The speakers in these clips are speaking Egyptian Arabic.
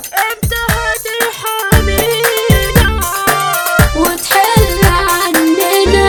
امتى هترحمينا وتحل عننا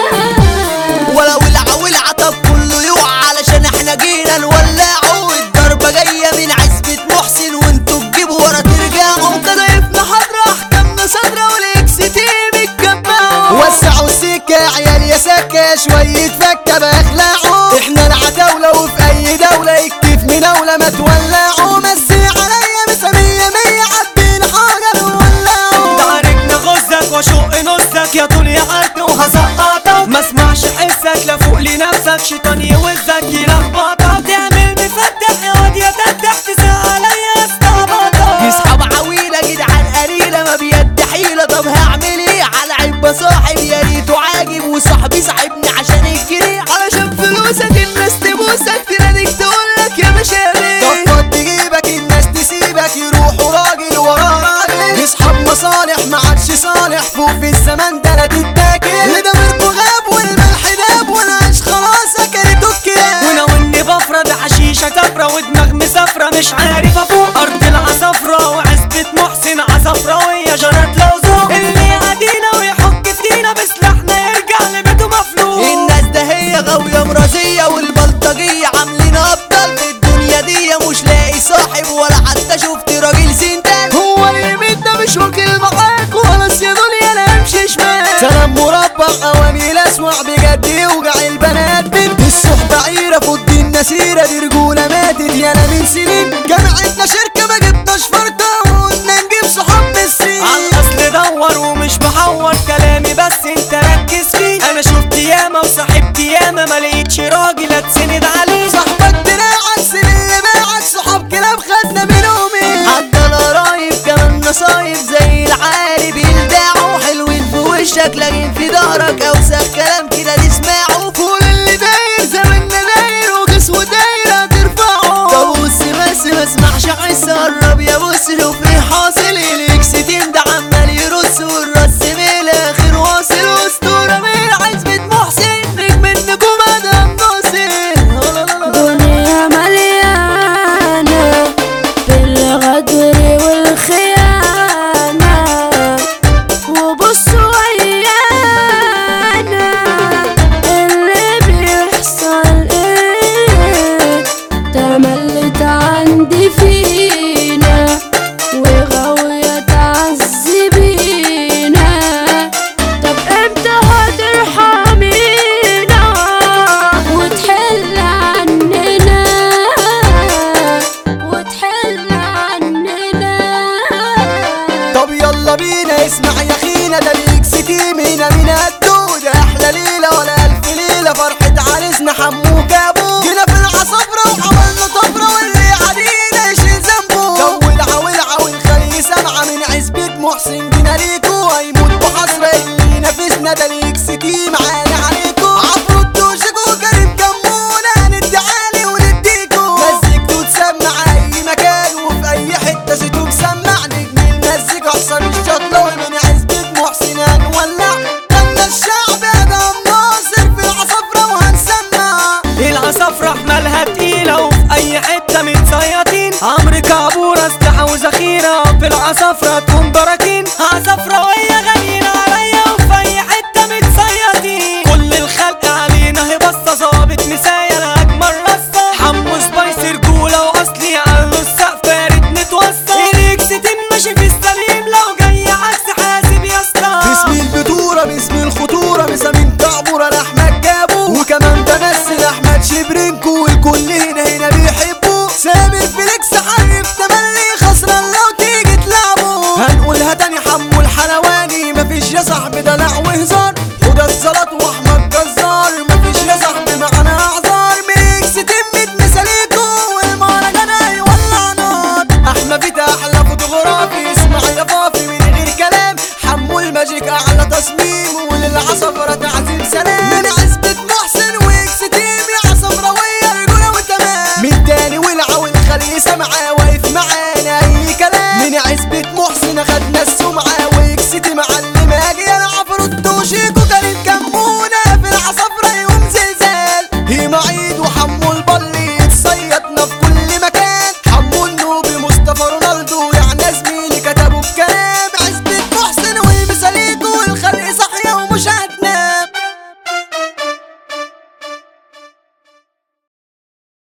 ولو العول عطب كله يوعى علشان احنا جينا نولعوا الضربة جاية من عزبة محسن وانتوا تجيبوا ورا ترجعوا تضيفنا حضرة احكامنا صدرة والاكس تيم اتجمعوا وسعوا السكة يا عيال يا سكة شوية فكة باخلعوا احنا العتاولة وفي اي دولة يكتف مناولة ما تولعوا مسي عليا مسامية مية عبين حاجة نولعوا تعاركنا غزك واشق نصك يا طول يا عرض وهسقطك ما اسمعش حسك لا فوق لنفسك شيطان يوزك يلخبطك تعمل مفتح يا واد يا تفتح تساء عليا استعبطك يصحاب عويلة جدعان قليلة ما بيد حيلة طب هعمل ايه على عيب صاحب يا ريته عاجب وصاحبي صاحبني عشان الجري علشان فلوسك الناس تبوسك تناديك تقولك يا مشاري طب تجيبك الناس تسيبك يروحوا راجل ورا راجل يصحاب مصالح ما عادش صالح فوق في الزمان ده لا تتاكل لدمركوا غاب والملح داب والعيش خلاص اكلته الكلاب وانا واني بفرد حشيشة كفرة ودماغ مسافرة مش عارف افوق ارض العصفرة وعزبة محسن عصفرة وهي جرت لوزوق اللي يعدينا ويحك فينا بسلاحنا يرجع لبيته مفلوق الناس ده هي غاوية مرازية والبلطجية عاملين أبطال في الدنيا دي مش لاقي صاحب ولا حتى شفت راجل سندان هو اليمين ده مش واكل معاك خلاص يا دنيا انا امشي شمال سلام مربع اوامي الاسوع بجد يوجع البنات بنت الصحبة عيرة فض النسيرة دي رجولة ماتت يانا من سنين جمعتنا شركة ما جبناش فرطة وقلنا نجيب صحاب بالسين على الاصل دور ومش بحور كلامي بس انت ركز فيه انا شفت ياما وصاحبت ياما ما لقيتش راجل اتسند عليه صاحبك دراعك سن اللي باعك صحاب كلاب خدنا منهم ايه حتى القرايب كمان نصايب زي العالي بيلدعوا حلوين في وشك لكن في ظهرك اوسخ كلام كده تسمعه كل اللي داير زماننا داير وجسمه داير هترفعه طب بص بس ما اسمعش عايز قرب يا بص شوف ايه حاصل الاكس تيم ده عمال يرص والرص بالاخر واصل واسطوره من عزبة محسن نجم النجوم ادم ناصر دنيا مليانة بالغدر والخيانة وبصوا ويانا اللي بيحصل ايه تملت عندي فينا وغاوية تعذبينا طب امتى هترحمينا وتحل عننا وتحل عننا طب يلا بينا اسمع يا خينا ده الاكس تيم هنا من الدود احلى ليله ولا الف ليله فرحه عريسنا حمو كابو جينا في العصفره وعملنا طفره واللي علينا يشيل ذنبه ولعه ولعه ونخلي سمعه من عزبه محسن جينا ليكو هيموت بحسره اللي ينافسنا ده الاكس تيم عالي عليكو عفروت وشكو كريم كمونا ندي عالي ونديكو مزيكتو تسمع اي مكان وفي اي حته صيتو مسمع نجم المزيكا حسن الشطلة ومن عزبة محسن هنولع غنى الشعب ادم ناصر في العصفرة وهنسمع العصافرة حمالها تقيلة وفي أي حتة متصيطين عمرو كعبورة اسلحة وذخيرة في العصافرة تكون براكين عصافرة وهي غاليين عليا وفي أي حتة متصيطين كل الخلق علينا هي بصة ظابط مسايا لأجمل رصة حمو سبايسي رجولة وأصلي قالوا السقف فارد نتوصل إليكس ماشي في السليم لو جاي عكس حاسب يا اسطى باسم البتورة باسم الخطورة مسامين تعبورة لأحمد جابو وكمان بمثل أحمد شبرنكو والكل هنا هنا بيحبوه سامر فليكس حرب تملي خسران لو تيجي تلعبوا هنقولها تاني حمو الحلواني مفيش يا صاحبي دلع